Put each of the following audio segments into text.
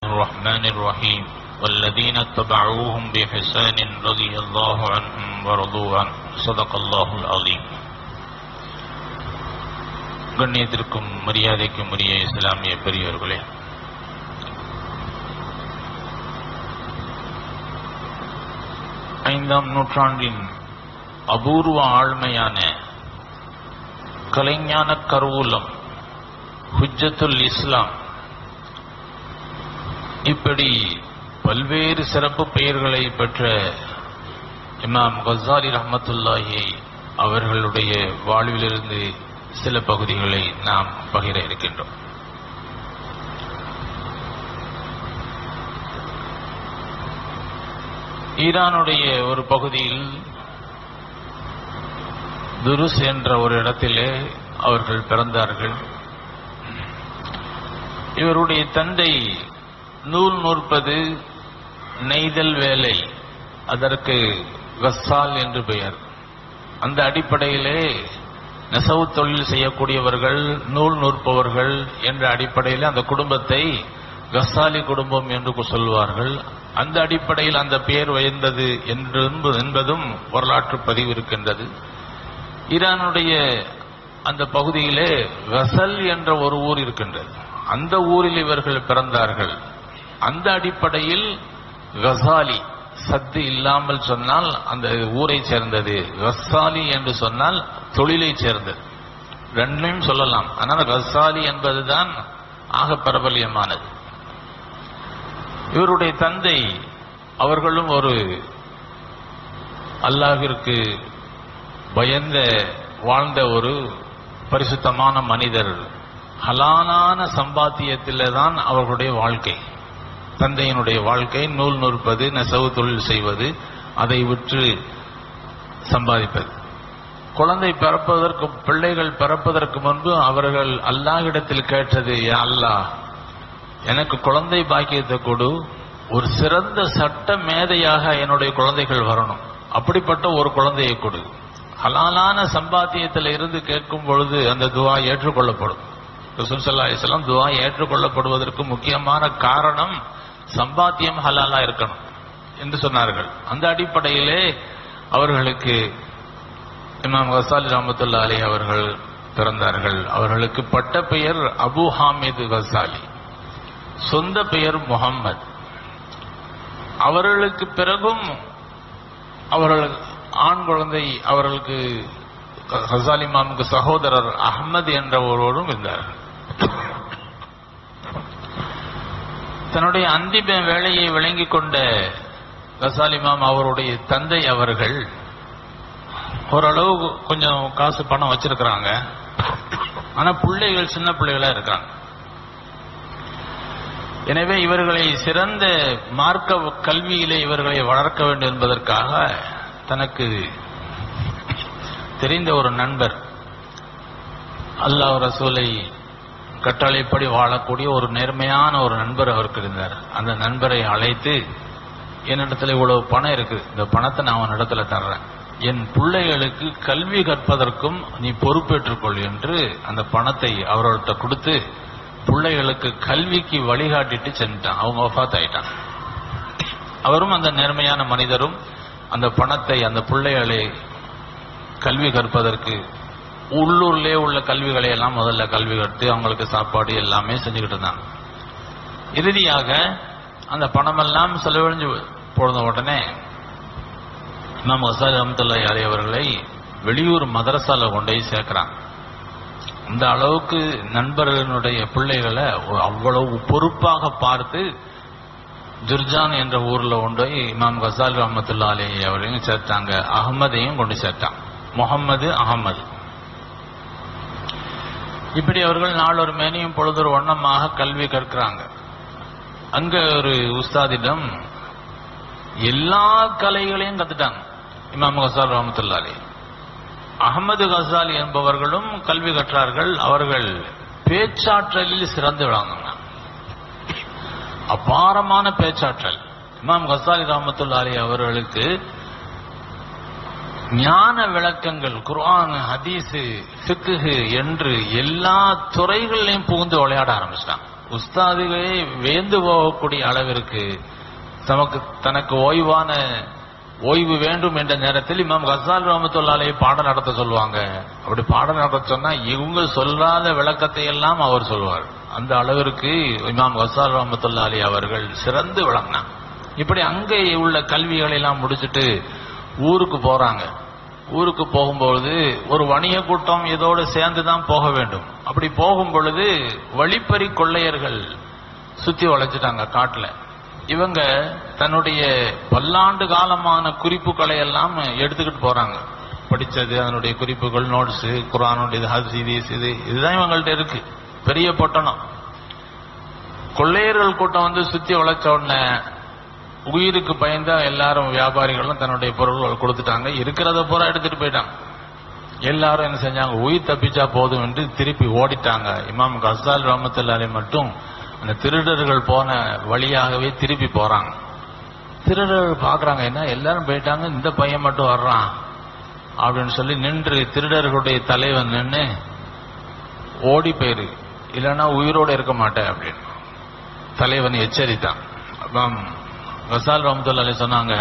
الرحمن الرحيم والذين اتبعوهم بإحسان رضي الله عنهم ورضوا عنه صدق الله العظيم கண்ணியத்திற்கும் மரியாதைக்கும் உரிய இஸ்லாமிய பெரியவர்களே ஐந்தாம் நூற்றாண்டின் அபூர்வ ஆழ்மையான கலைஞான கருவூலம் ஹுஜ்ஜத்துல் இஸ்லாம் இப்படி பல்வேறு சிறப்பு பெயர்களை பெற்ற இமாம் கசாலி ரஹமத்துல்லாஹி அவர்களுடைய வாழ்விலிருந்து சில பகுதிகளை நாம் பகிர இருக்கின்றோம் ஈரானுடைய ஒரு பகுதியில் துருஸ் என்ற ஒரு இடத்திலே அவர்கள் பிறந்தார்கள் இவருடைய தந்தை நூல் நூற்பது நெய்தல் வேலை அதற்கு கஸ்ஸால் என்று பெயர் அந்த அடிப்படையிலே நெசவு தொழில் செய்யக்கூடியவர்கள் நூல் நூற்பவர்கள் என்ற அடிப்படையில் அந்த குடும்பத்தை கஸ்ஸாலி குடும்பம் என்று சொல்வார்கள் அந்த அடிப்படையில் அந்த பெயர் உயர்ந்தது என்று என்பதும் வரலாற்று பதிவு இருக்கின்றது ஈரானுடைய அந்த பகுதியிலே கசல் என்ற ஒரு ஊர் இருக்கின்றது அந்த ஊரில் இவர்கள் பிறந்தார்கள் அந்த அடிப்படையில் கசாலி சத்து இல்லாமல் சொன்னால் அந்த ஊரை சேர்ந்தது கசாலி என்று சொன்னால் தொழிலை சேர்ந்தது ரெண்டையும் சொல்லலாம் ஆனால் கசாலி என்பதுதான் ஆக பிரபல்யமானது இவருடைய தந்தை அவர்களும் ஒரு அல்லாஹிற்கு பயந்த வாழ்ந்த ஒரு பரிசுத்தமான மனிதர் ஹலாலான சம்பாத்தியத்திலே தான் அவர்களுடைய வாழ்க்கை தந்தையினுடைய வாழ்க்கை நூல் நூற்பது நெசவு தொழில் செய்வது அதை விற்று சம்பாதிப்பது குழந்தை பிறப்பதற்கு பிள்ளைகள் பிறப்பதற்கு முன்பு அவர்கள் அல்லாஹ்விடத்தில் கேட்டது யா அல்லாஹ் எனக்கு குழந்தை பாக்கியத்தை கொடு ஒரு சிறந்த சட்ட மேதையாக என்னுடைய குழந்தைகள் வரணும் அப்படிப்பட்ட ஒரு குழந்தையை கொடு ஹலாலான சம்பாத்தியத்தில் இருந்து கேட்கும் பொழுது அந்த துவா ஏற்றுக்கொள்ளப்படும் ரசூல் சல்லா அலிஸ்லாம் துவா ஏற்றுக்கொள்ளப்படுவதற்கு முக்கியமான காரணம் சம்பாத்தியம் ஹலாலா இருக்கணும் என்று சொன்னார்கள் அந்த அடிப்படையிலே அவர்களுக்கு இமாம் கசாலி ரஹமத்துல்லா அலி அவர்கள் பிறந்தார்கள் அவர்களுக்கு பட்ட பெயர் அபு ஹாமிது கசாலி சொந்த பெயர் முகம்மது அவர்களுக்கு பிறகும் அவர்கள் ஆண் குழந்தை அவர்களுக்கு ஹசாலி மாமுக்கு சகோதரர் அகமது என்ற ஒருவரும் இருந்தார்கள் தன்னுடைய அந்திம வேலையை விளங்கிக் கொண்ட கசாலிமாம் அவருடைய தந்தை அவர்கள் ஓரளவு கொஞ்சம் காசு பணம் வச்சிருக்கிறாங்க ஆனா பிள்ளைகள் சின்ன பிள்ளைகளா இருக்கிறாங்க எனவே இவர்களை சிறந்த மார்க்க கல்வியிலே இவர்களை வளர்க்க வேண்டும் என்பதற்காக தனக்கு தெரிந்த ஒரு நண்பர் அல்லாஹ் ரசூலை கட்டளைப்படி வாழக்கூடிய ஒரு நேர்மையான ஒரு நண்பர் அவருக்கு இருந்தார் அந்த நண்பரை அழைத்து என்னிடத்துல இவ்வளவு பணம் இருக்கு இந்த பணத்தை நான் உன் இடத்துல தர்றேன் என் பிள்ளைகளுக்கு கல்வி கற்பதற்கும் நீ பொறுப்பேற்றுக்கொள் என்று அந்த பணத்தை அவர்கள்ட்ட கொடுத்து பிள்ளைகளுக்கு கல்விக்கு வழிகாட்டிட்டு சென்றான் அவங்க ஒஃபாத் ஆயிட்டான் அவரும் அந்த நேர்மையான மனிதரும் அந்த பணத்தை அந்த பிள்ளைகளை கல்வி கற்பதற்கு உள்ளூர்லே உள்ள கல்விகளை எல்லாம் முதல்ல கல்வி கற்று அவங்களுக்கு சாப்பாடு எல்லாமே செஞ்சுக்கிட்டு இருந்தாங்க இறுதியாக அந்த பணமெல்லாம் செலவழிஞ்சு போன உடனே இமாம் வசாலி ரஹமத்துல்லா அலி அவர்களை வெளியூர் மதரசால கொண்டு போய் சேர்க்கிறாங்க அந்த அளவுக்கு நண்பர்களுடைய பிள்ளைகளை அவ்வளவு பொறுப்பாக பார்த்து ஜுர்ஜான் என்ற ஊர்ல கொண்டு போய் இமாம் கசால் ரஹமத்துல்லா அலி அவரையும் சேர்த்தாங்க அகமதையும் கொண்டு சேர்த்தாங்க முகம்மது அகமது இப்படி அவர்கள் நாளொரு மேனியும் பொழுதொரு வண்ணமாக கல்வி கற்கிறாங்க அங்க ஒரு உஸ்தாதிடம் எல்லா கலைகளையும் கத்துட்டாங்க இமாம் கசால் ரஹமத்துல்லா அலி அகமது கசாலி என்பவர்களும் கல்வி கற்றார்கள் அவர்கள் பேச்சாற்றலில் சிறந்து விளங்குங்க அபாரமான பேச்சாற்றல் இமாம் கசாலி ரஹமத்துல்லா அலி அவர்களுக்கு ஞான விளக்கங்கள் குர்ஆன் ஹதீஸ் ஃபிக்ஹு என்று எல்லா துறைகளிலையும் புகுந்து விளையாட ஆரம்பிச்சிட்டாங்க உஸ்தாதுவே வேந்து போகக்கூடிய அளவிற்கு தமக்கு தனக்கு ஓய்வான ஓய்வு வேண்டும் என்ற நேரத்தில் இமாம் கசால் ரஹமத்துல்லாலே பாடம் நடத்த சொல்லுவாங்க அப்படி பாடம் நடத்த சொன்னா இவங்க சொல்லாத விளக்கத்தை எல்லாம் அவர் சொல்வார் அந்த அளவிற்கு இமாம் கசால் ரஹமத்துல்லாலி அவர்கள் சிறந்து விளங்கினாங்க இப்படி அங்கே உள்ள கல்விகளை எல்லாம் முடிச்சிட்டு ஊருக்கு போறாங்க ஊருக்கு போகும்பொழுது ஒரு வணிக கூட்டம் இதோடு சேர்ந்து தான் போக வேண்டும் அப்படி போகும் பொழுது வழிப்பறி கொள்ளையர்கள் சுத்தி வளைச்சிட்டாங்க காட்டுல இவங்க தன்னுடைய பல்லாண்டு காலமான குறிப்புகளை எல்லாம் எடுத்துக்கிட்டு போறாங்க படிச்சது அதனுடைய குறிப்புகள் நோட்ஸ் குரானுடைய ஹதீஸ் இது இதுதான் இவங்கள்ட்ட இருக்கு பெரிய பொட்டணம் கொள்ளையர்கள் கூட்டம் வந்து சுத்தி வளைச்ச உடனே உயிருக்கு பயந்த எல்லாரும் வியாபாரிகளும் தன்னுடைய பொருள்கள் கொடுத்துட்டாங்க இருக்கிறத பூரா எடுத்துட்டு போயிட்டாங்க எல்லாரும் என்ன செஞ்சாங்க உயிர் தப்பிச்சா போதும் என்று திருப்பி ஓடிட்டாங்க இமாம் கசால் ரஹமத்துல்லாலே மட்டும் அந்த திருடர்கள் போன வழியாகவே திருப்பி போறாங்க திருடர்கள் பாக்குறாங்க என்ன எல்லாரும் போயிட்டாங்க இந்த பையன் மட்டும் வர்றான் அப்படின்னு சொல்லி நின்று திருடர்களுடைய தலைவன் நின்று ஓடி போயிரு இல்லைன்னா உயிரோட இருக்க மாட்டேன் அப்படின்னு தலைவன் எச்சரித்தான் அப்புறம் கசால் ரஹமத்துல்லாலே சொன்னாங்க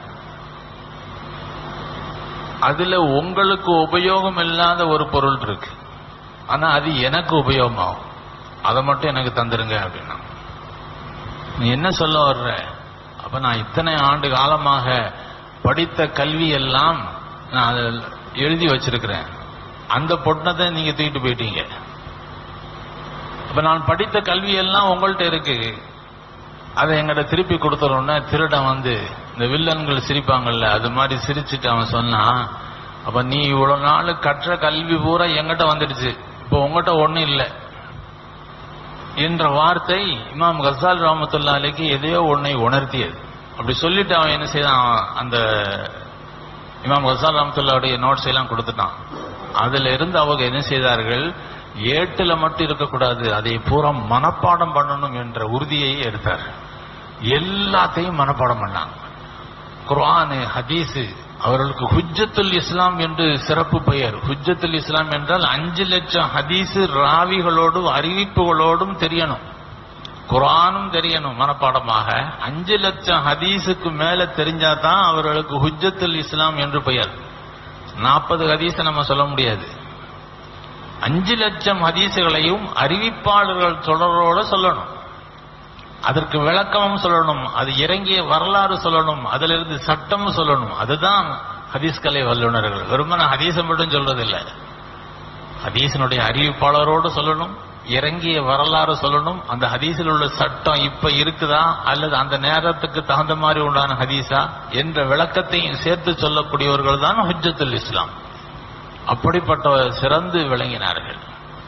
அதுல உங்களுக்கு உபயோகம் இல்லாத ஒரு பொருள் இருக்கு ஆனா அது எனக்கு உபயோகமாகும் அதை மட்டும் எனக்கு தந்துருங்க அப்படின்னா நீ என்ன சொல்ல வர்ற அப்ப நான் இத்தனை ஆண்டு காலமாக படித்த கல்வி எல்லாம் நான் அதை எழுதி வச்சிருக்கிறேன் அந்த பொட்டணத்தை நீங்க தூக்கிட்டு போயிட்டீங்க அப்ப நான் படித்த கல்வி எல்லாம் உங்கள்ட்ட இருக்கு அதை எங்கிட்ட திருப்பி கொடுத்துறோம்னா திருடன் வந்து இந்த வில்லன்கள் சிரிப்பாங்கல்ல அது மாதிரி சிரிச்சுட்டு அவன் சொன்னான் அப்ப நீ இவ்வளவு நாள் கற்ற கல்வி பூரா எங்கிட்ட வந்துடுச்சு இப்போ உங்ககிட்ட ஒண்ணும் இல்லை என்ற வார்த்தை இமாம் கசால் ரஹமத்துல்லா அலிக்கு எதையோ ஒன்னை உணர்த்தியது அப்படி சொல்லிட்டு அவன் என்ன செய்தான் அந்த இமாம் கசால் ரஹமத்துல்லாவுடைய நோட்ஸ் எல்லாம் கொடுத்துட்டான் அதுல இருந்து அவங்க என்ன செய்தார்கள் ஏட்டுல மட்டும் இருக்கக்கூடாது அதை பூரா மனப்பாடம் பண்ணணும் என்ற உறுதியை எடுத்தார் எல்லாத்தையும் மனப்பாடம் பண்ணாங்க குர்ஆனு ஹதீஸ் அவர்களுக்கு ஹுஜ்ஜத்துல் இஸ்லாம் என்று சிறப்பு பெயர் ஹுஜ்ஜத்துல் இஸ்லாம் என்றால் அஞ்சு லட்சம் ஹதீஸ் ராவிகளோடும் அறிவிப்புகளோடும் தெரியணும் குர்ஆனும் தெரியணும் மனப்பாடமாக அஞ்சு லட்சம் ஹதீஸுக்கு மேல தெரிஞ்சாதான் அவர்களுக்கு ஹுஜ்ஜத்துல் இஸ்லாம் என்று பெயர் நாற்பது ஹதீஸை நம்ம சொல்ல முடியாது அஞ்சு லட்சம் ஹதீசுகளையும் அறிவிப்பாளர்கள் தொடரோட சொல்லணும் அதற்கு விளக்கமும் சொல்லணும் அது இறங்கிய வரலாறு சொல்லணும் அதிலிருந்து சட்டம் சொல்லணும் அதுதான் ஹதீஸ் கலை வல்லுநர்கள் வெறுமன ஹதீஸை மட்டும் சொல்றதில்லை ஹதீஸினுடைய அறிவிப்பாளரோடு சொல்லணும் இறங்கிய வரலாறு சொல்லணும் அந்த ஹதீஸில் உள்ள சட்டம் இப்ப இருக்குதா அல்லது அந்த நேரத்துக்கு தகுந்த மாதிரி உண்டான ஹதீஸா என்ற விளக்கத்தையும் சேர்த்து சொல்லக்கூடியவர்கள் தான் ஹுஜ்ஜத்துல் இஸ்லாம் அப்படிப்பட்ட சிறந்து விளங்கினார்கள்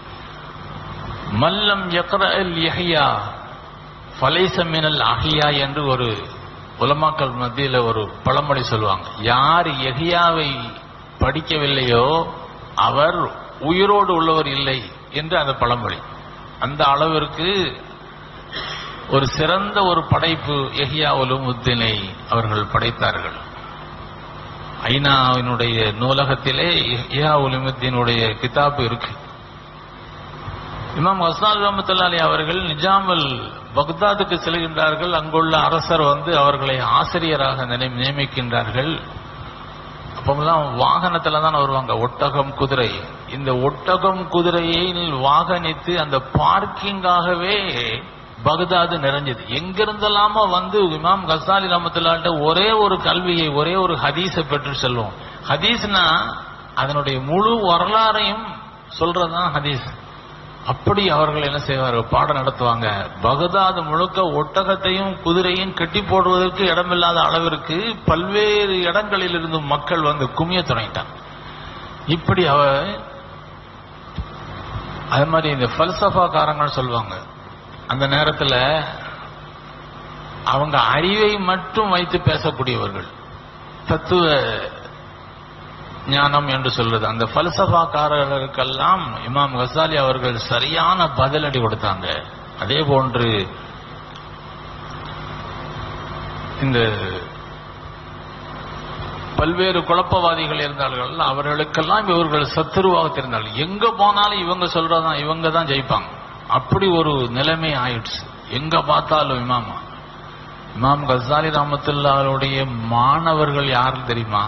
மல்லம் யக்ரல் யஹ்யா ஃபலைச மினல் அஹியா என்று ஒரு உலமாக்கள் மத்தியில ஒரு பழமொழி சொல்லுவாங்க யார் எஹியாவை படிக்கவில்லையோ அவர் உயிரோடு உள்ளவர் இல்லை என்று அந்த பழமொழி அந்த அளவிற்கு ஒரு சிறந்த ஒரு படைப்பு எஹியா உலுமுத்தினை அவர்கள் படைத்தார்கள் ஐநாவினுடைய நூலகத்திலே இஹா உலிமுத்தினுடைய கிதாபு இருக்கு இமாம் ஹஸ்னால் ரஹமத்துல்லாலி அவர்கள் நிஜாமல் பக்தாதுக்கு செல்கின்றார்கள் அங்குள்ள அரசர் வந்து அவர்களை ஆசிரியராக நினை- நியமிக்கின்றார்கள் அப்பெல்லாம் வாகனத்துல தான் வருவாங்க ஒட்டகம் குதிரை இந்த ஒட்டகம் குதிரையை வாகனித்து அந்த பார்க்கிங்காகவே பக்தாது நிறைஞ்சது எங்கிருந்தெல்லாமோ வந்து இமாம் கசாலி ரஹமத்துல்லாட்ட ஒரே ஒரு கல்வியை ஒரே ஒரு ஹதீஸை பெற்று செல்வோம் ஹதீஸ்னா அதனுடைய முழு வரலாறையும் சொல்றதுதான் ஹதீஸ் அப்படி அவர்கள் என்ன செய்வார்கள் பாடம் நடத்துவாங்க பகதாது முழுக்க ஒட்டகத்தையும் குதிரையும் கட்டி போடுவதற்கு இடமில்லாத அளவிற்கு பல்வேறு இடங்களில் இருந்து மக்கள் வந்து குமிய தொடங்கிட்டாங்க இப்படி அவ அது மாதிரி இந்த பல்சஃபாக்காரங்கள் சொல்லுவாங்க அந்த நேரத்துல அவங்க அறிவை மட்டும் வைத்து பேசக்கூடியவர்கள் தத்துவ ஞானம் என்று சொல்றது அந்த பல்சபாக்காரர்களுக்கெல்லாம் இமாம் கசாலி அவர்கள் சரியான பதிலடி கொடுத்தாங்க அதே போன்று இந்த பல்வேறு குழப்பவாதிகள் இருந்தார்கள் அவர்களுக்கெல்லாம் இவர்கள் சத்துருவாக தெரிந்தார்கள் எங்க போனாலும் இவங்க சொல்றதான் இவங்க தான் ஜெயிப்பாங்க அப்படி ஒரு நிலைமை ஆயிடுச்சு எங்க பார்த்தாலும் இமாமா இமாம் கசாலி ரஹமத்துல்லாவுடைய மாணவர்கள் யாருன்னு தெரியுமா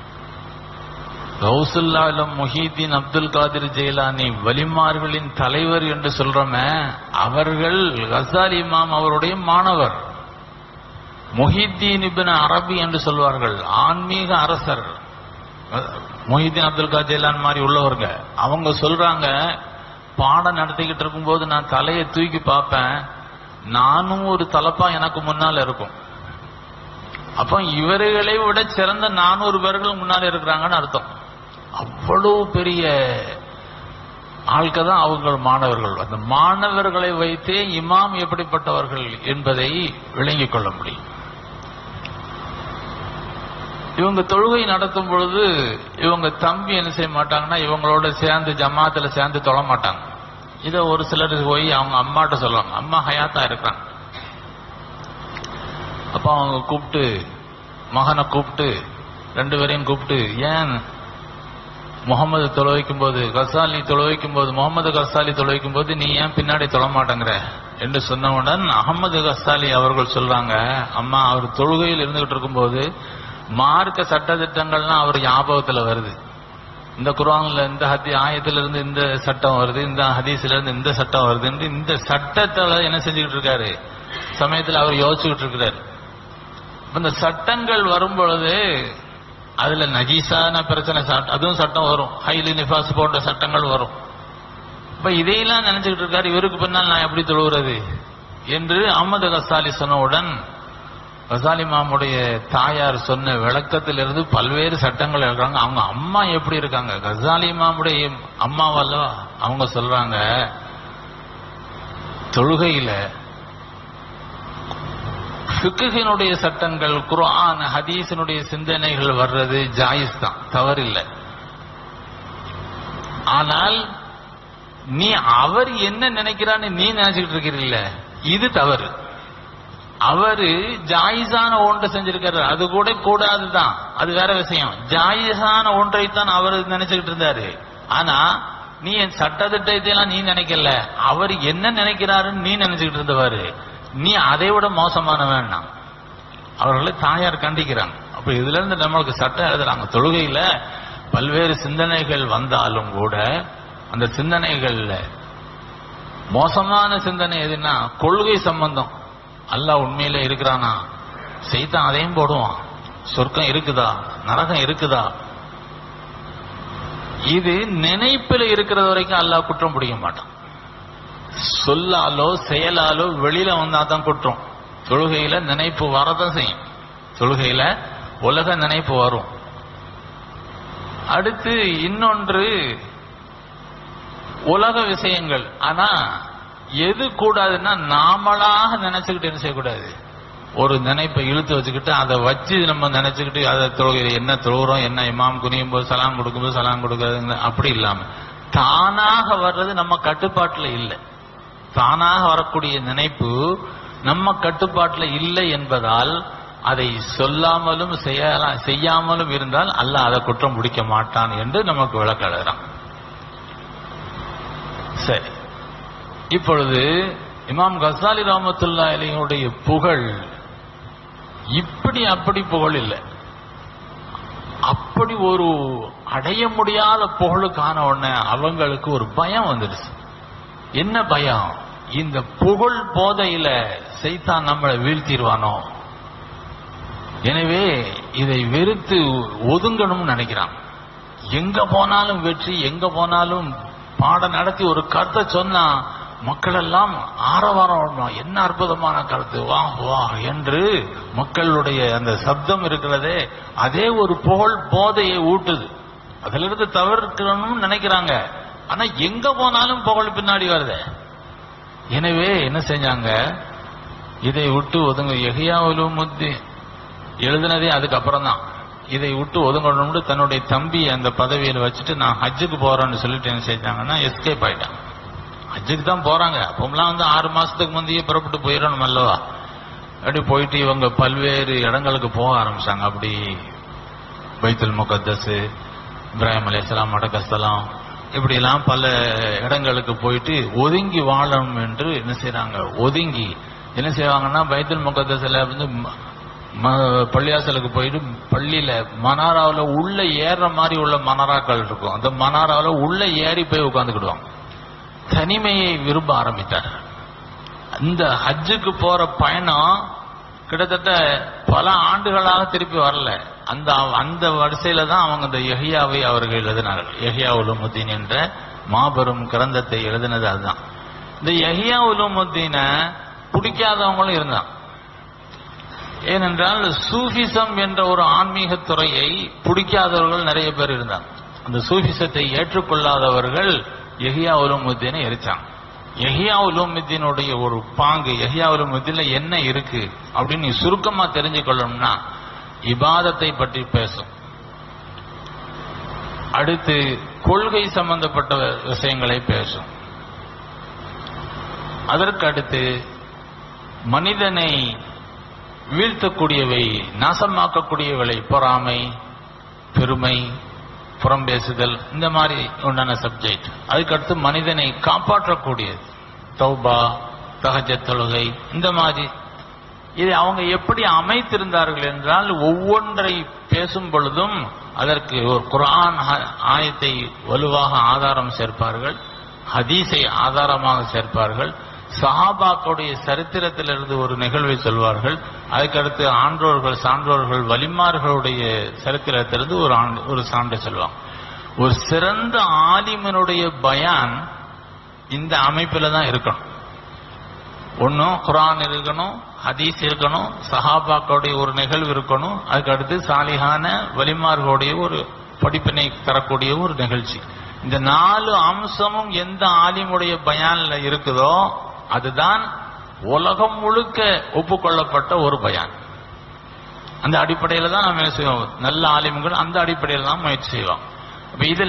கௌசுல்லாலம் முஹீதீன் அப்துல் காதிர் ஜெயிலானி வலிமார்களின் தலைவர் என்று சொல்றோமே அவர்கள் கசாலி இமாம் அவருடைய மாணவர் முஹித்தீன் இபின் அரபி என்று சொல்வார்கள் ஆன்மீக அரசர் மொஹிதீன் அப்துல் காதிர் ஜெயிலான் மாதிரி உள்ளவருங்க அவங்க சொல்றாங்க பாடம் நடத்திக்கிட்டு இருக்கும்போது நான் தலையை தூக்கி பார்ப்பேன் நானும் ஒரு தலப்பா எனக்கு முன்னால் இருக்கும் அப்ப இவர்களை விட சிறந்த நானூறு பேர்கள் முன்னால் இருக்கிறாங்கன்னு அர்த்தம் அவ்வளவு பெரிய ஆட்க தான் அவங்க மாணவர்கள் அந்த மாணவர்களை வைத்தே இமாம் எப்படிப்பட்டவர்கள் என்பதை விளங்கிக் கொள்ள முடியும் இவங்க தொழுகை நடத்தும் பொழுது இவங்க தம்பி என்ன செய்ய மாட்டாங்கன்னா இவங்களோட சேர்ந்து ஜமாத்துல சேர்ந்து தொழ மாட்டாங்க இதை ஒரு சிலர் போய் அவங்க அம்மாட்ட சொல்லுவாங்க அம்மா ஹயாத்தா இருக்கிறாங்க அப்ப அவங்க கூப்பிட்டு மகனை கூப்பிட்டு ரெண்டு பேரையும் கூப்பிட்டு ஏன் முகமது தொலைக்கும் போது கசாலி தொலைக்கும் போது முகமது கசாலி தொலைக்கும் போது நீ ஏன் பின்னாடி தொழ மாட்டேங்கிற என்று சொன்னவுடன் அகமது கசாலி அவர்கள் சொல்றாங்க அம்மா அவர் தொழுகையில் இருந்துகிட்டு இருக்கும்போது மார்க்க சட்ட திட்டங்கள்லாம் அவர் ஞாபகத்துல வருது இந்த குரான்ல இந்த ஹதி ஆயத்துல இருந்து இந்த சட்டம் வருது இந்த ஹதீஸ்ல இருந்து இந்த சட்டம் வருது இந்த சட்டத்துல என்ன செஞ்சுக்கிட்டு இருக்காரு சமயத்துல அவர் யோசிச்சுக்கிட்டு இருக்கிறாரு இப்ப இந்த சட்டங்கள் வரும் பொழுது அதுல நஜீசான பிரச்சனை சட்ட- அதுவும் சட்டம் வரும் ஹைலி நிஃபாஸ் போன்ற சட்டங்கள் வரும் இப்ப இதையெல்லாம் நினைச்சுக்கிட்டு இருக்காரு இவருக்கு பின்னால் நான் எப்படி தொழுகிறது என்று அஹமது கசாலி சொன்னவுடன் கசாலி மாமுடைய தாயார் சொன்ன விளக்கத்திலிருந்து பல்வேறு சட்டங்கள் இருக்கிறாங்க அவங்க அம்மா எப்படி இருக்காங்க கசாலி மாமுடைய அம்மாவல்லவா அவங்க சொல்றாங்க தொழுகையில ஃபிக்குகினுடைய சட்டங்கள் குர்ஆன் ஹதீஸினுடைய சிந்தனைகள் வர்றது ஜாயிஸ் தான் தவறில்லை ஆனால் நீ அவர் என்ன நினைக்கிறான்னு நீ நினைச்சுக்கிட்டு இருக்கிறீல்ல இது தவறு அவரு ஜாயிஸான ஒன்றை செஞ்சிருக்காரு அது கூட கூடாதுதான் அது வேற விஷயம் ஜாயிஸான ஒன்றைத்தான் அவர் நினைச்சுக்கிட்டு இருந்தாரு ஆனா நீ என் சட்டத்திட்டத்தையெல்லாம் நீ நினைக்கல அவர் என்ன நினைக்கிறாருன்னு நீ நினைச்சுக்கிட்டு இருந்தவாரு நீ அதை விட மோசமான வேண்டாம் அவர்களை தாயார் கண்டிக்கிறாங்க அப்ப இதுல இருந்து நம்மளுக்கு சட்டம் எழுதுறாங்க தொழுகையில பல்வேறு சிந்தனைகள் வந்தாலும் கூட அந்த சிந்தனைகள்ல மோசமான சிந்தனை எதுன்னா கொள்கை சம்பந்தம் அல்லாஹ் உண்மையில இருக்கிறானா செய்தான் அதையும் போடுவான் சொர்க்கம் இருக்குதா நரகம் இருக்குதா இது நினைப்பில் இருக்கிறது வரைக்கும் அல்லாஹ் குற்றம் பிடிக்க மாட்டான் சொல்லாலோ செயலாலோ வெளியில வந்தா தான் குற்றம் தொழுகையில நினைப்பு வரதான் செய்யும் தொழுகையில உலக நினைப்பு வரும் அடுத்து இன்னொன்று உலக விஷயங்கள் ஆனா எது கூடாதுன்னா நாமளாக நினைச்சுக்கிட்டு என்ன செய்யக்கூடாது ஒரு நினைப்பை இழுத்து வச்சுக்கிட்டு அதை வச்சு நம்ம நினைச்சுக்கிட்டு அதை தொழுகை என்ன தொழுகிறோம் என்ன இமாம் குனியும் போது சலாம் கொடுக்கும்போது சலாம் கொடுக்காதுங்க அப்படி இல்லாம தானாக வர்றது நம்ம கட்டுப்பாட்டுல இல்லை தானாக வரக்கூடிய நினைப்பு நம்ம கட்டுப்பாட்டுல இல்லை என்பதால் அதை சொல்லாமலும் செய்யலாம் செய்யாமலும் இருந்தால் அல்லாஹ் அதை குற்றம் முடிக்க மாட்டான் என்று நமக்கு விளக்க எழுதுறான் சரி இப்பொழுது இமாம் கசாலி ராமத்துல்லா அலியுடைய புகழ் இப்படி அப்படி புகழ் இல்லை அப்படி ஒரு அடைய முடியாத புகழுக்கான உடனே அவங்களுக்கு ஒரு பயம் வந்துடுச்சு என்ன பயம் இந்த புகழ் போதையில சைத்தான் நம்மளை வீழ்த்திடுவானோ எனவே இதை வெறுத்து ஒதுங்கணும்னு நினைக்கிறான் எங்க போனாலும் வெற்றி எங்க போனாலும் பாடம் நடத்தி ஒரு கருத்தை சொன்னா மக்கள் எல்லாம் ஆரவாரம் வரணும். என்ன அற்புதமான கருத்து வா வா என்று மக்களுடைய அந்த சப்தம் இருக்கிறதே அதே ஒரு புகழ் போதையை ஊட்டுது அதிலிருந்து தவிர்க்கணும்னு நினைக்கிறாங்க ஆனா எங்க போனாலும் புகழ் பின்னாடி வருதே எனவே என்ன செஞ்சாங்க இதை விட்டு ஒதுங்க எஹியா உலுமுத்தி எழுதினதே அதுக்கப்புறம் தான் இதை விட்டு ஒதுங்கணும்னு தன்னுடைய தம்பி அந்த பதவியில வச்சுட்டு நான் ஹஜ்ஜுக்கு போறேன்னு சொல்லிட்டு என்ன செஞ்சாங்கன்னா எஸ்கேப் ஆயிட்டான் ஹஜ்ஜுக்கு தான் போறாங்க அப்போம்லாம் வந்து ஆறு மாசத்துக்கு முந்தையே புறப்பட்டு போயிடணும் அல்லவா அப்படி போயிட்டு இவங்க பல்வேறு இடங்களுக்கு போக ஆரம்பிச்சாங்க அப்படி பைத்துல் முகத்தஸ் இப்ராஹிம் அலையாம் மடக்கஸ்தலம் இப்படிலாம் பல இடங்களுக்கு போயிட்டு ஒதுங்கி வாழணும் என்று என்ன செய்றாங்க ஒதுங்கி என்ன செய்வாங்கன்னா பைத்துல் முகத்தசில வந்து ம- ம- பள்ளியாசலுக்கு போயிட்டு பள்ளியில மனாராவுல உள்ள ஏறுற மாதிரி உள்ள மனாராக்கள் இருக்கும் அந்த மனாராவுல உள்ள ஏறி போய் உட்கார்ந்துக்கிடுவாங்க தனிமையை விரும்ப ஆரம்பித்தார் அந்த ஹஜ்ஜுக்கு போற பயணம் கிட்டத்தட்ட பல ஆண்டுகளாக திருப்பி வரல அந்த அந்த வரிசையில தான் அவங்க இந்த எஹியாவை அவர்கள் எழுதினார்கள் எஹியா உலுமுத்தீன் என்ற மாபெரும் கிரந்தத்தை எழுதினது அதுதான் இந்த எஹியா உலுமுத்தீனை பிடிக்காதவங்களும் இருந்தாங்க ஏனென்றால் சூஃபிசம் என்ற ஒரு ஆன்மீக துறையை பிடிக்காதவர்கள் நிறைய பேர் இருந்தாங்க அந்த சூஃபிசத்தை ஏற்றுக்கொள்ளாதவர்கள் எஹியா உலுமுத்தீனை எரிச்சாங்க எஹியா உலுமுத்தீனுடைய ஒரு பாங்கு எஹியா உலுமுத்தீன்ல என்ன இருக்கு அப்படின்னு நீ சுருக்கமா தெரிஞ்சு கொள்ளணும்னா இபாதத்தை பற்றி பேசும் அடுத்து கொள்கை சம்பந்தப்பட்ட விஷயங்களை பேசும் அதற்கு அடுத்து மனிதனை வீழ்த்தக்கூடியவை நாசமாக்கக்கூடியவை பொறாமை பெருமை புறம் பேசுதல் இந்த மாதிரி உண்டான சப்ஜெக்ட் அதுக்கடுத்து மனிதனை காப்பாற்றக்கூடியது தௌபா தகஜத் தொழுகை இந்த மாதிரி இதை அவங்க எப்படி அமைத்திருந்தார்கள் என்றால் ஒவ்வொன்றை பேசும் பொழுதும் அதற்கு ஒரு குர்ஆன் ஆ- ஆயத்தை வலுவாக ஆதாரம் சேர்ப்பார்கள் ஹதீஸை ஆதாரமாக சேர்ப்பார்கள் சஹாபாக்களுடைய சரித்திரத்திலிருந்து ஒரு நிகழ்வை சொல்வார்கள் அதுக்கடுத்து ஆன்றோர்கள் சான்றோர்கள் வலிமார்களுடைய சரித்திரத்திலிருந்து ஒரு ஆண்- ஒரு சான்று சொல்லுவாங்க ஒரு சிறந்த ஆலிமனுடைய பயான் இந்த அமைப்பில தான் இருக்கணும் ஒன்னும் குரான் இருக்கணும் ஹதீஸ் இருக்கணும் சஹாபாக்களுடைய ஒரு நிகழ்வு இருக்கணும் அதுக்கு அடுத்து சாலிஹான வலிமார்களுடைய ஒரு படிப்பினை தரக்கூடிய ஒரு நிகழ்ச்சி இந்த நாலு அம்சமும் எந்த ஆலிமுடைய பயான்ல இருக்குதோ அதுதான் உலகம் முழுக்க ஒப்புக்கொள்ளப்பட்ட ஒரு பயான் அந்த அடிப்படையில தான் நம்ம என்ன செய்வோம் நல்ல ஆலிம்கள் அந்த அடிப்படையில தான் முயற்சி செய்வோம் அப்ப இதுல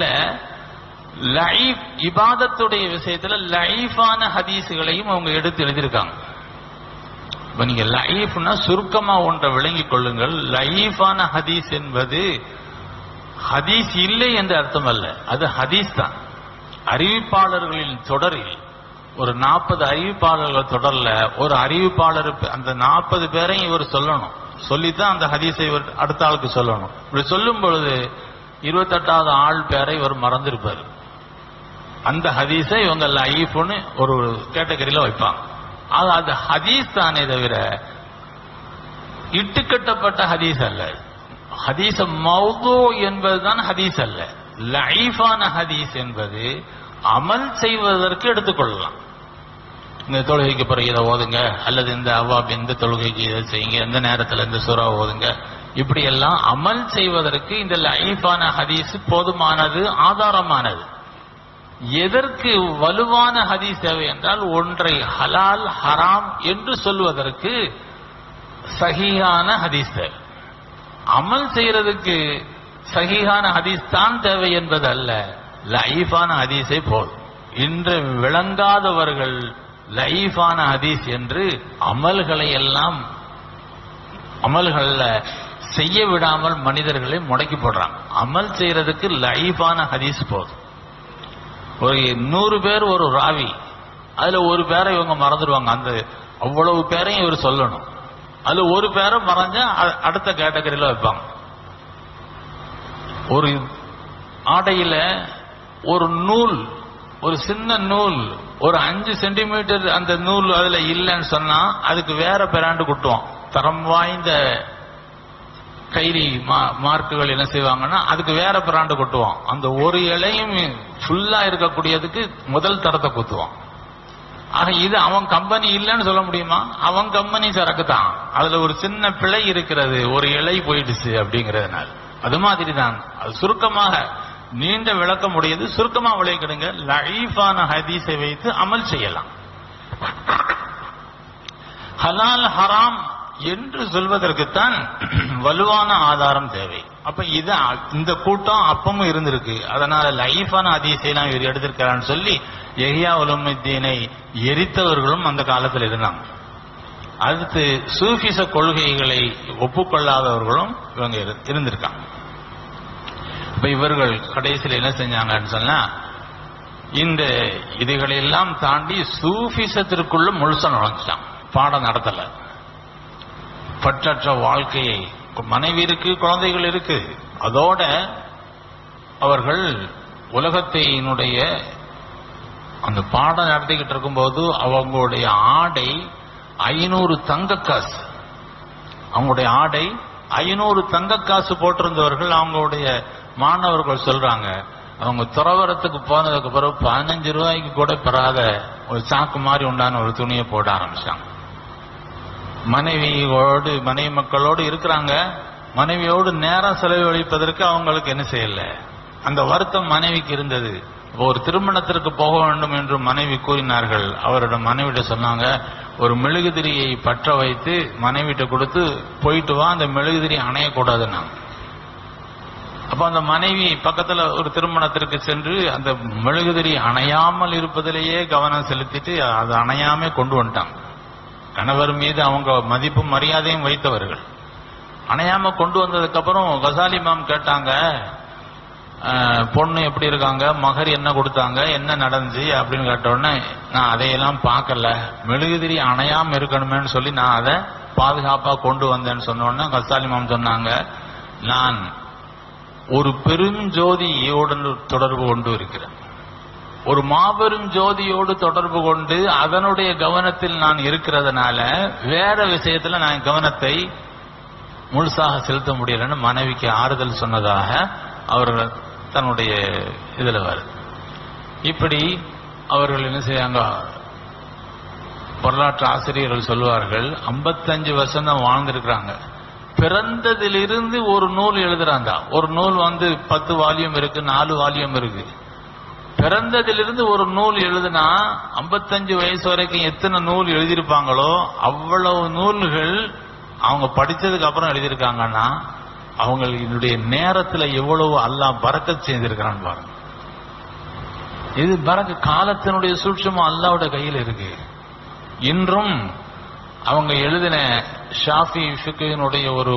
லைஃப் இபாதத்துடைய விஷயத்துல லைஃபான ஹதீஸுகளையும் அவங்க எடுத்து எழுதியிருக்காங்க இப்ப நீங்க லைஃப்னா சுருக்கமா ஒன்றை விளங்கிக் கொள்ளுங்கள் லைஃபான ஹதீஸ் என்பது ஹதீஸ் இல்லை என்ற அர்த்தம் அல்ல அது ஹதீஸ் தான் அறிவிப்பாளர்களின் தொடரில் ஒரு நாற்பது அறிவிப்பாளர்கள் தொடர்ல ஒரு அறிவிப்பாளர் பே- அந்த நாற்பது பேரையும் இவர் சொல்லணும் சொல்லித்தான் அந்த ஹதீஸை இவர் அடுத்த ஆளுக்கு சொல்லணும் இப்படி சொல்லும் பொழுது இருபத்தெட்டாவது ஆள் பேரை இவர் மறந்திருப்பார் அந்த ஹதீஸை இவங்க லைஃப்னு ஒரு கேட்டகரியில வைப்பாங்க ஆக அது ஹதீஸ் தானே தவிர இட்டுக்கட்டப்பட்ட ஹதீஸ் அல்ல ஹதீஸ் மௌது என்பதுதான் ஹதீஸ் அல்ல லைஃபான ஹதீஸ் என்பது அமல் செய்வதற்கு எடுத்துக்கொள்ளலாம் இந்த தொழுகைக்கு பிறகு இதை ஓதுங்க அல்லது இந்த அவ்வாப் இந்த தொழுகைக்கு இதை செய்யுங்க இந்த நேரத்தில் இந்த சுறா ஓதுங்க இப்படி எல்லாம் அமல் செய்வதற்கு இந்த லைஃபான ஹதீஸ் போதுமானது ஆதாரமானது எதற்கு வலுவான ஹதீஸ் தேவை என்றால் ஒன்றை ஹலால் ஹராம் என்று சொல்வதற்கு சஹீஹான ஹதீஸ் தேவை அமல் செய்யறதுக்கு சஹீஹான ஹதீஸ் தான் தேவை என்பது அல்ல லைஃபான ஹதீஸே போதும் இன்று விளங்காதவர்கள் லைஃபான ஹதீஸ் என்று அமல்களை எல்லாம் அமல்கள்ல செய்ய விடாமல் மனிதர்களை முடக்கி போடுறாங்க அமல் செய்யறதுக்கு லைஃபான ஹதீஸ் போதும் ஒரு நூறு பேர் ஒரு ராவி அதுல ஒரு பேரை இவங்க மறந்துடுவாங்க அந்த அவ்வளவு பேரையும் இவர் சொல்லணும் அதுல ஒரு பேரை மறைஞ்சா அ- அடுத்த கேட்டகரியில வைப்பாங்க ஒரு ஆடையில ஒரு நூல் ஒரு சின்ன நூல் ஒரு அஞ்சு சென்டிமீட்டர் அந்த நூல் அதுல இல்லைன்னு சொன்னா அதுக்கு வேற பெராண்டு குட்டுவோம் தரம் வாய்ந்த கைரி மா- மார்க்குகள் என்ன செய்வாங்கன்னா அதுக்கு வேற பிராண்டு கொட்டுவோம் அந்த ஒரு இலையும் ஃபுல்லா இருக்கக்கூடியதுக்கு முதல் தரத்தை குத்துவோம் ஆக இது அவன் கம்பெனி இல்லைன்னு சொல்ல முடியுமா அவன் கம்பெனி சரக்கு தான் அதுல ஒரு சின்ன பிழை இருக்கிறது ஒரு இலை போயிடுச்சு அப்படிங்கறதுனால அது மாதிரி தான் அது சுருக்கமாக நீண்ட விளக்க முடியுது சுருக்கமா விளைக்கிடுங்க லைஃபான ஹதீஸை வைத்து அமல் செய்யலாம் ஹலால் ஹராம் என்று சொல்வதற்குத்தான் வலுவான ஆதாரம் தேவை அப்ப இது அ- இந்த கூட்டம் அப்பமும் இருந்திருக்கு அதனால லைஃபான ஹதீஸை நான் இவர் எடுத்திருக்கிறான்னு சொல்லி எஹியா உலமுத்தீனை எரித்தவர்களும் அந்த காலத்தில் இருந்தாங்க அடுத்து சூஃபிச கொள்கைகளை ஒப்புக்கொள்ளாதவர்களும் இவங்க இரு- இருந்திருக்காங்க இப்ப இவர்கள் கடைசியில் என்ன செஞ்சாங்கன்னு சொன்னா இந்த இதுகளெல்லாம் தாண்டி சூஃபிசத்திற்குள்ள முழுசா நுழைஞ்சிட்டான் பாடம் நடத்தல பற்றற்ற வாழ்க்கையை மனைவி இருக்கு குழந்தைகள் இருக்கு அதோட அவர்கள் உலகத்தினுடைய அந்த பாடம் நடத்திக்கிட்டு இருக்கும்போது அவங்களுடைய ஆடை ஐநூறு தங்க காசு அவங்களுடைய ஆடை ஐநூறு தங்க காசு போட்டிருந்தவர்கள் அவங்களுடைய மாணவர்கள் சொல்றாங்க அவங்க துறவரத்துக்கு போனதுக்கு பிறகு பதினஞ்சு ரூபாய்க்கு கூட பெறாத ஒரு சாக்கு மாதிரி உண்டான ஒரு துணியை போட ஆரம்பிச்சாங்க மனைவியோடு மனைவி மக்களோடு இருக்கிறாங்க மனைவியோடு நேரம் செலவழிப்பதற்கு அவங்களுக்கு என்ன செய்யல அந்த வருத்தம் மனைவிக்கு இருந்தது ஒரு திருமணத்திற்கு போக வேண்டும் என்று மனைவி கூறினார்கள் அவரிடம் மனைவிட்ட சொன்னாங்க ஒரு மெழுகுதிரியை பற்ற வைத்து மனைவிட்ட கொடுத்து போயிட்டு வா அந்த மெழுகுதிரி அணையக்கூடாதுன்னாங்க அப்ப அந்த மனைவி பக்கத்துல ஒரு திருமணத்திற்கு சென்று அந்த மெழுகுதிரி அணையாமல் இருப்பதிலேயே கவனம் செலுத்திட்டு அது அணையாம கொண்டு வந்துட்டாங்க கணவர் மீது அவங்க மதிப்பும் மரியாதையும் வைத்தவர்கள் அணையாம கொண்டு வந்ததுக்கு அப்புறம் கசாலி மாம் கேட்டாங்க அஹ், பொண்ணு எப்படி இருக்காங்க மகர் என்ன கொடுத்தாங்க என்ன நடந்துச்சு அப்படின்னு கேட்ட உடனே நான் அதையெல்லாம் பார்க்கல மெழுகுதிரி அணையாம இருக்கணுமேன்னு சொல்லி நான் அதை பாதுகாப்பா கொண்டு வந்தேன்னு சொன்ன உடனே கசாலி மாம் சொன்னாங்க நான் ஒரு பெரும் ஜோதியோடு தொடர்பு கொண்டு இருக்கிறேன் ஒரு மாபெரும் ஜோதியோடு தொடர்பு கொண்டு அதனுடைய கவனத்தில் நான் இருக்கிறதுனால வேற விஷயத்துல நான் கவனத்தை முழுசாக செலுத்த முடியலன்னு மனைவிக்கு ஆறுதல் சொன்னதாக அவர்கள் தன்னுடைய இதுல வருது இப்படி அவர்கள் என்ன செய்யாங்க வரலாற்று ஆசிரியர்கள் சொல்லுவார்கள் 55 வருஷம் தான் வாழ்ந்திருக்கிறாங்க பிறந்ததிலிருந்து ஒரு நூல் எழுதுறாங்க ஒரு நூல் வந்து பத்து வால்யூம் இருக்கு நாலு வால்யூம் இருக்கு பிறந்ததிலிருந்து ஒரு நூல் எழுதுனா 55 வயசு வரைக்கும் எத்தனை நூல் எழுதியிருப்பாங்களோ அவ்வளவு நூல்கள் அவங்க படிச்சதுக்கு அப்புறம் எழுதியிருக்காங்கன்னா அவங்களுடைய நேரத்துல எவ்வளவு அல்லாஹ் பறக்கத் செய்திருக்கிறான் பாருங்க இது பறக்க காலத்தினுடைய சூட்சமும் அல்லாவோட கையில் இருக்கு இன்றும் அவங்க எழுதின ஷாஃபி ஃபிக்கினுடைய ஒரு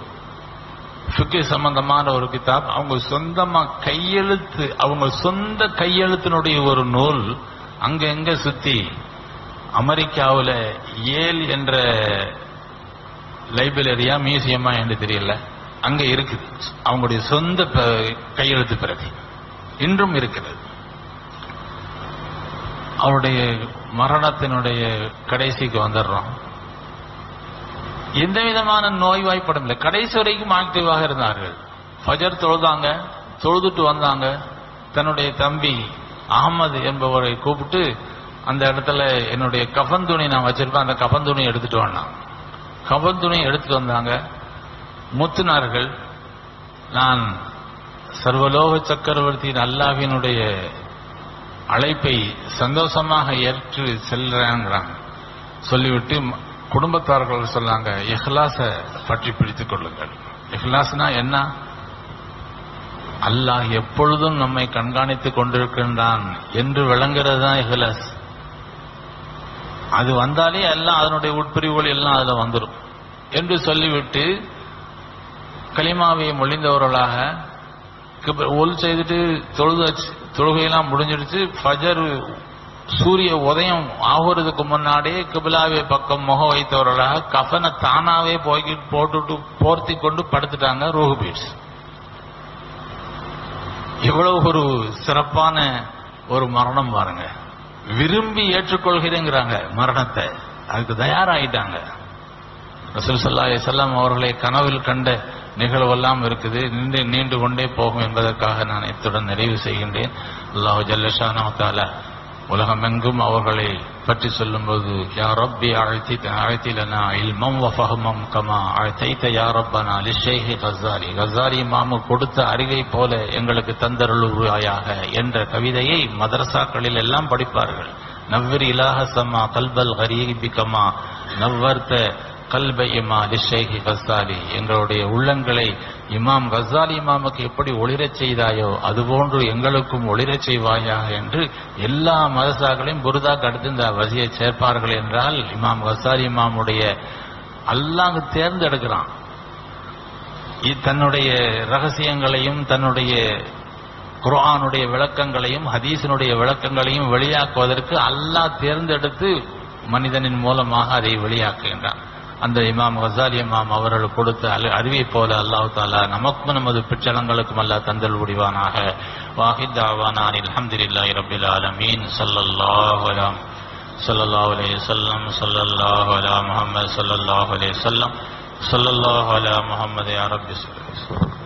ஃபிக்கு சம்பந்தமான ஒரு கிதாப் அவங்க சொந்தமா கையெழுத்து அவங்க சொந்த கையெழுத்தினுடைய ஒரு நூல் அங்க எங்க சுத்தி அமெரிக்காவுல ஏல் என்ற லைப்ரரியா மியூசியமா என்று தெரியல அங்க இருக்குது அவங்களுடைய சொந்த ப- கையெழுத்து பிரதி இன்றும் இருக்கிறது அவருடைய மரணத்தினுடைய கடைசிக்கு வந்துடுறோம் எந்த விதமான நோய்வாய்ப்படும் இல்லை கடைசி வரைக்கும் ஆக்டிவாக இருந்தார்கள் ஃபஜர் தொழுதாங்க தொழுதுட்டு வந்தாங்க தன்னுடைய தம்பி அகமது என்பவரை கூப்பிட்டு அந்த இடத்துல என்னுடைய கஃன் துணி நான் வச்சிருப்பேன் அந்த கஃன் துணி எடுத்துட்டு வந்தான் கஃன் துணி எடுத்துட்டு வந்தாங்க முத்துனார்கள் நான் சர்வலோக சக்கரவர்த்தியின் அல்லாஹ்வினுடைய அழைப்பை சந்தோஷமாக ஏற்று செல்றேங்கிறாங்க சொல்லிவிட்டு ம- குடும்பத்தார்கள் சொன்னாங்க இஹ்லாஸ பற்றி பிடித்துக் கொள்ளுங்கள் இஹ்லாஸ்னா என்ன அல்லாஹ் எப்பொழுதும் நம்மை கண்காணித்துக் கொண்டிருக்கின்றான் என்று விளங்குறது தான் இஹ்லாஸ் அது வந்தாலே எல்லாம் அதனுடைய உட்பிரிவுகள் எல்லாம் அதுல வந்துடும் என்று சொல்லிவிட்டு கலிமாவை மொழிந்தவர்களாக கிப- ஒல் செய்துட்டு தொழுது வச்சு- தொழுகையெல்லாம் முடிஞ்சிடுச்சு ஃபஜர் சூரிய உதயம் ஆகுறதுக்கு முன்னாடியே கிபிலாவை பக்கம் முகம் வைத்தவர்களாக கஃனை தானாவே போய் போட்டுட்டு போர்த்தி கொண்டு படுத்துட்டாங்க ரூஹு பீட்ஸ் இவ்வளவு ஒரு சிறப்பான ஒரு மரணம் பாருங்க விரும்பி ஏற்றுக்கொள்கிறேங்கிறாங்க மரணத்தை அதுக்கு தயாராயிட்டாங்க ரசூல் ஸல்லல்லாஹு அலைஹி வஸல்லம் அவர்களை கனவில் கண்ட நிகழ்வெல்லாம் இருக்குது நின்று நீண்டு கொண்டே போகும் என்பதற்காக நான் இத்துடன் நிறைவு செய்கின்றேன் அல்லாஹு ஜல்லஷானு தஆலா உலகமெங்கும் அவர்களை பற்றி சொல்லும்போது யா ரப்பி அழைத்தி அழைத்தி லனா இல்மம் வஃபஹமம் கமா அழைத்தைத்த யா ரப்பனா லிஷைஹி கஸாலி கஸாலி மாமு கொடுத்த அறிவை போல எங்களுக்கு தந்தருளுவாயாக என்ற கவிதையை மதரசாக்களில் எல்லாம் படிப்பார்கள் நவ்விர் இலாஹ சமா கல்பல் கரீபி கமா நவ்வர்த்த கல்ப இமா லிஷைஹி கஸாலி எங்களுடைய உள்ளங்களை இமாம் கஸாலி இமாமுக்கு எப்படி ஒளிரச் செய்தாயோ அதுபோன்று எங்களுக்கும் ஒளிரச் செய்வாயாக என்று எல்லா மதசாக்களையும் புருதாக்கு அடுத்து இந்த வசியை சேர்ப்பார்கள் என்றால் இமாம் கஸாலி இமாமுடைய அல்லாஹ் தேர்ந்தெடுக்கிறான் இ- தன்னுடைய ரகசியங்களையும் தன்னுடைய குர்ஆனுடைய விளக்கங்களையும் ஹதீஸினுடைய விளக்கங்களையும் வெளியாக்குவதற்கு அல்லாஹ் தேர்ந்தெடுத்து மனிதனின் மூலமாக அதை வெளியாக்குகின்றான் அந்த இமாம் ஹசாலி இமாம் அவர்கள் கொடுத்த அலி- அறிவை போல அல்லாஹ் தாலா நமக்கும் நமது பிச்சலங்களுக்கும் அல்லாஹ் தந்தல் முடிவானாக வாஹித் ஆவானான் அல்ஹம்துலில்லாஹி ரப்பில் ஆலமீன் ஸல்லல்லாஹு அலா ஸல்லல்லாஹு அலைஹி வஸல்லம் ஸல்லல்லாஹு அலா முஹம்மது ஸல்லல்லாஹு அலைஹி வஸல்லம் ஸல்லல்லாஹு அலா முஹம்மது யா ரப்பி ஸல்லல்லாஹு